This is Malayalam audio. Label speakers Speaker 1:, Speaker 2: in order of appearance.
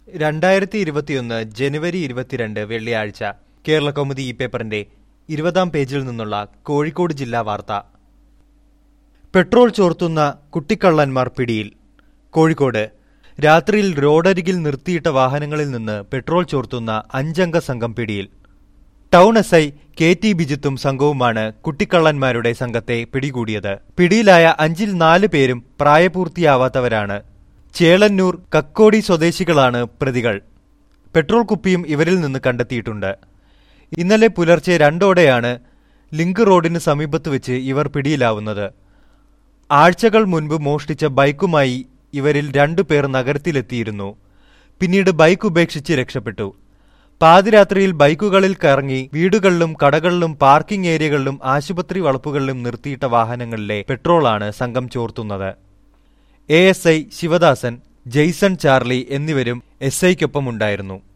Speaker 1: രണ്ടായിരത്തി ഇരുപത്തിയൊന്ന് ജനുവരി ഇരുപത്തിരണ്ട് വെള്ളിയാഴ്ച കേരള കൗമുദി ഈ പേപ്പറിന്റെ ഇരുപതാം പേജിൽ നിന്നുള്ള കോഴിക്കോട് ജില്ലാ വാർത്ത പെട്രോൾ ചോർത്തുന്ന കുട്ടിക്കള്ളന്മാർ പിടിയിൽ കോഴിക്കോട് രാത്രിയിൽ റോഡരികിൽ നിർത്തിയിട്ട വാഹനങ്ങളിൽ നിന്ന് പെട്രോൾ ചോർത്തുന്ന അഞ്ചംഗ സംഘം പിടിയിൽ town S I K T ബിജിത്തും സംഘവുമാണ് കുട്ടിക്കള്ളന്മാരുടെ സംഘത്തെ പിടികൂടിയത് പിടിയിലായ അഞ്ചിൽ നാല് പേരും പ്രായപൂർത്തിയാവാത്തവരാണ് ചേളന്നൂർ കക്കോടി സ്വദേശികളാണ് പ്രതികൾ പെട്രോൾ കുപ്പിയും ഇവരിൽ നിന്ന് കണ്ടെത്തിയിട്ടുണ്ട് ഇന്നലെ പുലർച്ചെ രണ്ടോടെയാണ് ലിങ്ക് റോഡിന് സമീപത്ത് വെച്ച് ഇവർ പിടിയിലാവുന്നത് ആഴ്ചകൾ മുൻപ് മോഷ്ടിച്ച ബൈക്കുമായി ഇവരിൽ രണ്ടുപേർ നഗരത്തിലെത്തിയിരുന്നു പിന്നീട് ബൈക്ക് ഉപേക്ഷിച്ച് രക്ഷപ്പെട്ടു പാതിരാത്രിയിൽ ബൈക്കുകളിൽ കറങ്ങി വീടുകളിലും കടകളിലും പാർക്കിംഗ് ഏരിയകളിലും ആശുപത്രി വളപ്പുകളിലും നിർത്തിയിട്ട വാഹനങ്ങളിലെ പെട്രോളാണ് സംഘം ചോർത്തുന്നത് A S I Sivadasan Jaison Charlie എന്നിവരും എസ് ഐക്കൊപ്പം ഉണ്ടായിരുന്നു